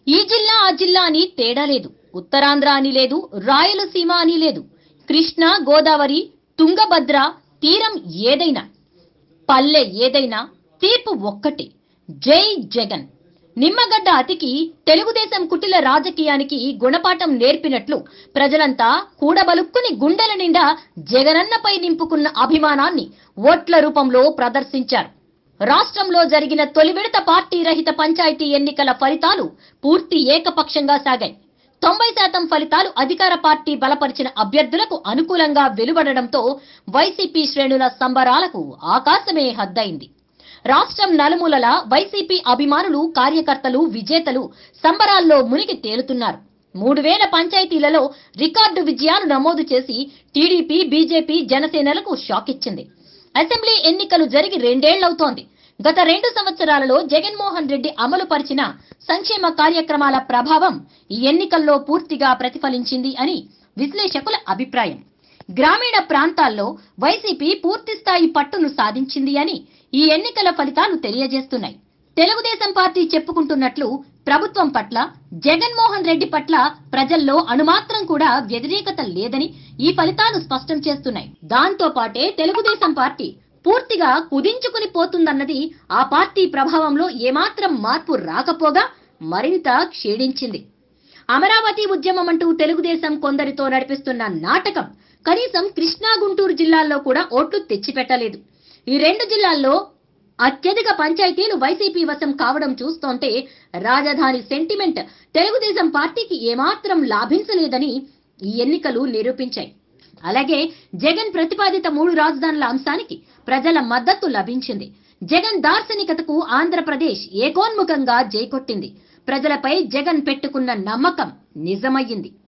ఈ జిల్లా ఆ జిల్లా అని తేడా లేదు ఉత్తరాంధ్ర అని లేదు రాయలసీమ అని లేదు కృష్ణ గోదావరి తుంగభద్ర తీరం ఏదైనా పల్లె ఏదైనా తీర్పు ఒక్కటే జై జగన్ నిమ్మగడ్డ అతికి తెలుగుదేశం కుటిల రాజకీయానికి గుణపాఠం నేర్పినట్లు ప్రజలంతా కూడబలుక్కుని గుండెల నిండా జగనన్నపై నింపుకున్న అభిమానాన్ని ఓట్ల రూపంలో ప్రదర్శించారు రాష్ట్రంలో జరిగిన తొలి విడత పార్టీ రహిత పంచాయతీ ఎన్నికల ఫలితాలు పూర్తి ఏకపక్షంగా సాగాయి తొంభై శాతం ఫలితాలు అధికార పార్టీ బలపరిచిన అభ్యర్థులకు అనుకూలంగా వెలువడడంతో వైసీపీ శ్రేణుల సంబరాలకు ఆకాశమే హద్దయింది రాష్ట్రం నలుమూలల వైసీపీ అభిమానులు కార్యకర్తలు విజేతలు సంబరాల్లో మునిగి తేలుతున్నారు మూడు వేల పంచాయతీలలో రికార్డు విజయాలు నమోదు చేసి టీడీపీ బీజేపీ జనసేనలకు షాక్ ఇచ్చింది అసెంబ్లీ ఎన్నికలు జరిగి రెండేళ్లవుతోంది గత రెండు సంవత్సరాలలో జగన్మోహన్ రెడ్డి అమలు పరిచిన సంక్షేమ కార్యక్రమాల ప్రభావం ఈ ఎన్నికల్లో పూర్తిగా ప్రతిఫలించింది అని విశ్లేషకుల అభిప్రాయం గ్రామీణ ప్రాంతాల్లో వైసీపీ పూర్తిస్థాయి పట్టును సాధించింది అని ఈ ఎన్నికల ఫలితాలు తెలియజేస్తున్నాయి తెలుగుదేశం పార్టీ చెప్పుకుంటున్నట్లు ప్రభుత్వం పట్ల జగన్మోహన్ రెడ్డి పట్ల ప్రజల్లో అణుమాత్రం కూడా వ్యతిరేకత లేదని ఈ ఫలితాలు స్పష్టం చేస్తున్నాయి దాంతో పాటే తెలుగుదేశం పార్టీ పూర్తిగా కుదించుకుని పోతుందన్నది ఆ పార్టీ ప్రభావంలో ఏమాత్రం మార్పు రాకపోగా మరింత క్షీణించింది అమరావతి ఉద్యమం అంటూ తెలుగుదేశం కొందరితో నడిపిస్తున్న నాటకం కనీసం కృష్ణా గుంటూరు జిల్లాల్లో కూడా ఓట్లు తెచ్చిపెట్టలేదు ఈ రెండు జిల్లాల్లో అత్యధిక పంచాయతీలు వైసీపీ వశం కావడం చూస్తోంటే రాజధాని సెంటిమెంట్ తెలుగుదేశం పార్టీకి ఏమాత్రం లాభించలేదని ఈ ఎన్నికలు నిరూపించాయి అలాగే జగన్ ప్రతిపాదిత మూడు రాజధానుల అంశానికి ప్రజల మద్దతు లభించింది జగన్ దార్శనికతకు ఆంధ్రప్రదేశ్ ఏకోన్ముఖంగా జైకొట్టింది ప్రజలపై జగన్ పెట్టుకున్న నమ్మకం నిజమయ్యింది